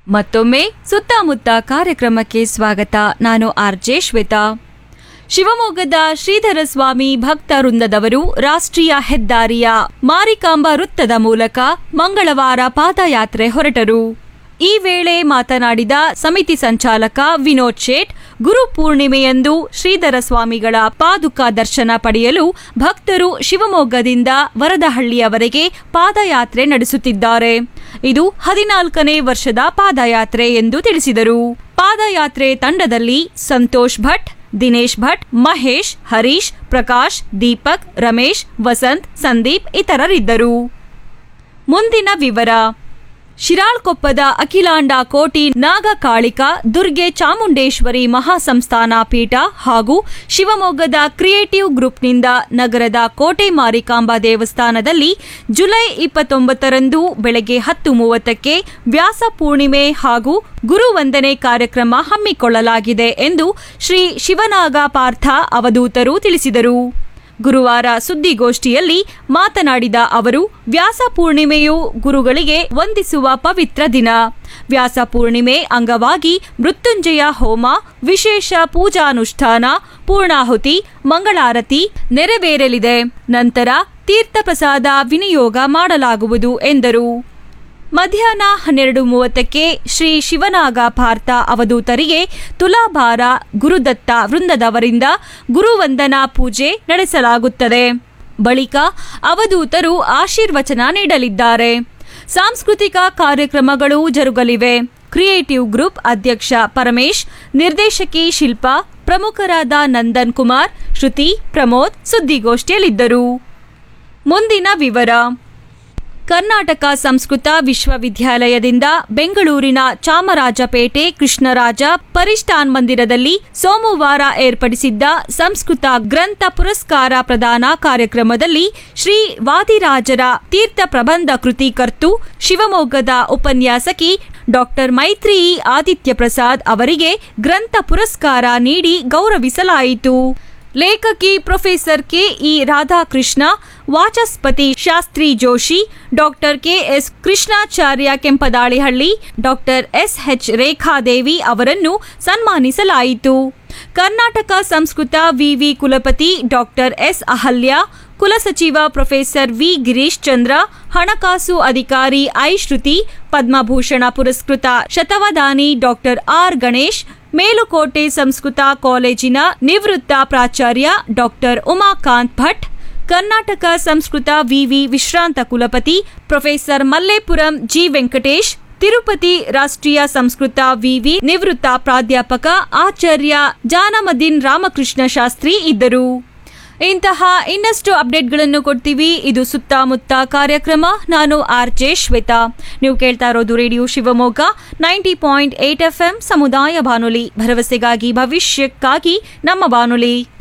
ಮತ್ತೊಮ್ಮೆ ಸುತ್ತಮುತ್ತ ಕಾರ್ಯಕ್ರಮಕ್ಕೆ ಸ್ವಾಗತ ನಾನು ಆರ್ಜೆ ಶ್ವೇತಾ ಶಿವಮೊಗ್ಗದ ಶ್ರೀಧರ ಸ್ವಾಮಿ ಭಕ್ತ ವೃಂದದವರು ರಾಷ್ಟ್ರೀಯ ಹೆದ್ದಾರಿಯ ಮಾರಿಕಾಂಬಾ ವೃತ್ತದ ಮೂಲಕ ಮಂಗಳವಾರ ಪಾದಯಾತ್ರೆ ಹೊರಟರು ಈ ವೇಳೆ ಮಾತನಾಡಿದ ಸಮಿತಿ ಸಂಚಾಲಕ ವಿನೋದ್ ಶೇಟ್ ಗುರು ಪೂರ್ಣಿಮೆಯಂದು ಶ್ರೀಧರ ಸ್ವಾಮಿಗಳ ಪಾದುಕಾ ದರ್ಶನ ಪಡೆಯಲು ಭಕ್ತರು ಶಿವಮೊಗ್ಗದಿಂದ ವರದಹಳ್ಳಿಯವರೆಗೆ ಪಾದಯಾತ್ರೆ ನಡೆಸುತ್ತಿದ್ದಾರೆ ಇದು ಹದಿನಾಲ್ಕನೇ ವರ್ಷದ ಪಾದಯಾತ್ರೆ ಎಂದು ತಿಳಿಸಿದರು ಪಾದಯಾತ್ರೆ ತಂಡದಲ್ಲಿ ಸಂತೋಷ್ ಭಟ್ ದಿನೇಶ್ ಭಟ್ ಮಹೇಶ್ ಹರೀಶ್ ಪ್ರಕಾಶ್ ದೀಪಕ್ ರಮೇಶ್ ವಸಂತ್ ಸಂದೀಪ್ ಇತರರಿದ್ದರು ಮುಂದಿನ ವಿವರ ಶಿರಾಳ್ಕೊಪ್ಪದ ಅಖಿಲಾಂಡ ಕೋಟಿ ನಾಗಕಾಳಿಕಾ ದುರ್ಗೆ ಚಾಮುಂಡೇಶ್ವರಿ ಮಹಾಸಂಸ್ಥಾನ ಪೀಠ ಹಾಗೂ ಶಿವಮೊಗ್ಗದ ಕ್ರಿಯೇಟಿವ್ ಗ್ರೂಪ್ನಿಂದ ನಗರದ ಕೋಟೆ ಮಾರಿಕಾಂಬಾ ದೇವಸ್ಥಾನದಲ್ಲಿ ಜುಲೈ ಇಪ್ಪತ್ತೊಂಬತ್ತರಂದು ಬೆಳಗ್ಗೆ ಹತ್ತು ಮೂವತ್ತಕ್ಕೆ ವ್ಯಾಸ ಪೂರ್ಣಿಮೆ ಹಾಗೂ ಗುರುವಂದನೆ ಕಾರ್ಯಕ್ರಮ ಹಮ್ಮಿಕೊಳ್ಳಲಾಗಿದೆ ಎಂದು ಶ್ರೀ ಶಿವನಾಗ ಪಾರ್ಥ ಅವಧೂತರು ತಿಳಿಸಿದರು ಗುರುವಾರ ಸುದ್ದಿಗೋಷ್ಠಿಯಲ್ಲಿ ಮಾತನಾಡಿದ ಅವರು ವ್ಯಾಸ ಪೂರ್ಣಿಮೆಯು ಗುರುಗಳಿಗೆ ವಂದಿಸುವ ಪವಿತ್ರ ದಿನ ವ್ಯಾಸ ಪೂರ್ಣಿಮೆ ಅಂಗವಾಗಿ ಮೃತ್ಯುಂಜಯ ಹೋಮ ವಿಶೇಷ ಪೂಜಾನುಷ್ಠಾನ ಪೂರ್ಣಾಹುತಿ ಮಂಗಳಾರತಿ ನೆರವೇರಲಿದೆ ನಂತರ ತೀರ್ಥಪ್ರಸಾದ ವಿನಿಯೋಗ ಮಾಡಲಾಗುವುದು ಎಂದರು ಮಧ್ಯಾಹ್ನ ಹನ್ನೆರಡು ಮೂವತ್ತಕ್ಕೆ ಶ್ರೀ ಶಿವನಾಗ ಪಾರ್ಥ ಅವಧೂತರಿಗೆ ತುಲಾಭಾರ ಗುರುದತ್ತ ವೃಂದದವರಿಂದ ಗುರುವಂದನಾ ಪೂಜೆ ನಡೆಸಲಾಗುತ್ತದೆ ಬಳಿಕ ಅವಧೂತರು ಆಶೀರ್ವಚನ ನೀಡಲಿದ್ದಾರೆ ಸಾಂಸ್ಕೃತಿಕ ಕಾರ್ಯಕ್ರಮಗಳು ಜರುಗಲಿವೆ ಕ್ರಿಯೇಟಿವ್ ಗ್ರೂಪ್ ಅಧ್ಯಕ್ಷ ಪರಮೇಶ್ ನಿರ್ದೇಶಕಿ ಶಿಲ್ಪಾ ಪ್ರಮುಖರಾದ ನಂದನ್ ಕುಮಾರ್ ಶ್ರುತಿ ಪ್ರಮೋದ್ ಸುದ್ದಿಗೋಷ್ಠಿಯಲ್ಲಿದ್ದರು ಮುಂದಿನ ವಿವರ ಕರ್ನಾಟಕ ಸಂಸ್ಕೃತ ವಿಶ್ವವಿದ್ಯಾಲಯದಿಂದ ಬೆಂಗಳೂರಿನ ಚಾಮರಾಜಪೇಟೆ ಕೃಷ್ಣರಾಜ ಪರಿಷ್ಠಾನ್ ಮಂದಿರದಲ್ಲಿ ಸೋಮವಾರ ಏರ್ಪಡಿಸಿದ್ದ ಸಂಸ್ಕೃತ ಗ್ರಂಥ ಪುರಸ್ಕಾರ ಪ್ರದಾನ ಕಾರ್ಯಕ್ರಮದಲ್ಲಿ ಶ್ರೀ ವಾದಿರಾಜರ ತೀರ್ಥ ಪ್ರಬಂಧ ಕೃತಿ ಕರ್ತು ಶಿವಮೊಗ್ಗದ ಉಪನ್ಯಾಸಕಿ ಡಾಕ್ಟರ್ ಮೈತ್ರಿಯಿ ಆದಿತ್ಯ ಪ್ರಸಾದ್ ಅವರಿಗೆ ಗ್ರಂಥ ಪುರಸ್ಕಾರ ನೀಡಿ ಗೌರವಿಸಲಾಯಿತು ಲೇಖಕಿ professor ಕೆಇ Radhakrishna Vachaspati Shastri Joshi doctor KS Krishnacharya ಕೆಂಪದಾಳಿಹಳ್ಳಿ doctor SH ರೇಖಾದೇವಿ ಅವರನ್ನು ಸನ್ಮಾನಿಸಲಾಯಿತು ಕರ್ನಾಟಕ ಸಂಸ್ಕೃತ ವಿವಿ ಕುಲಪತಿ doctor S Ahalya ಕುಲಸಚಿವ professor V Girish ಚಂದ್ರ ಹಣಕಾಸು ಅಧಿಕಾರಿ ಐ ಶ್ರುತಿ ಪದ್ಮಭೂಷಣ ಪುರಸ್ಕೃತ ಶತವದಾನಿ ಡಾಕ್ಟರ್ ಆರ್ ಗಣೇಶ್ ಮೇಲುಕೋಟೆ ಸಂಸ್ಕೃತ ಕಾಲೇಜಿನ ನಿವೃತ್ತ ಪ್ರಾಚಾರ್ಯ ಡಾಕ್ಟರ್ ಉಮಾಕಾಂತ್ ಭಟ್ ಕರ್ನಾಟಕ ಸಂಸ್ಕೃತ ವಿವಿ ವಿಶ್ರಾಂತ ಕುಲಪತಿ ಪ್ರೊಫೆಸರ್ ಮಲ್ಲೇಪುರಂ ಜಿ ವೆಂಕಟೇಶ್ ತಿರುಪತಿ ರಾಷ್ಟ್ರೀಯ ಸಂಸ್ಕೃತ ವಿವಿ ನಿವೃತ್ತ ಪ್ರಾಧ್ಯಾಪಕ ಆಚಾರ್ಯ ಜಾನಮದ್ದೀನ್ ರಾಮಕೃಷ್ಣ ಶಾಸ್ತ್ರಿ ಇದ್ದರು ಇಂತಹ ಇನ್ನಷ್ಟು ಅಪ್ಡೇಟ್ಗಳನ್ನು ಕೊಡ್ತೀವಿ ಇದು ಸುತ್ತಮುತ್ತ ಕಾರ್ಯಕ್ರಮ ನಾನು ಆರ್ ಜೆ ಶ್ವೇತಾ ನೀವು ಕೇಳ್ತಾ ಇರೋದು radio Shivamogga ninety point eight F M ಸಮುದಾಯ ಬಾನುಲಿ ಭರವಸೆಗಾಗಿ ಭವಿಷ್ಯಕ್ಕಾಗಿ ನಮ್ಮ ಬಾನುಲಿ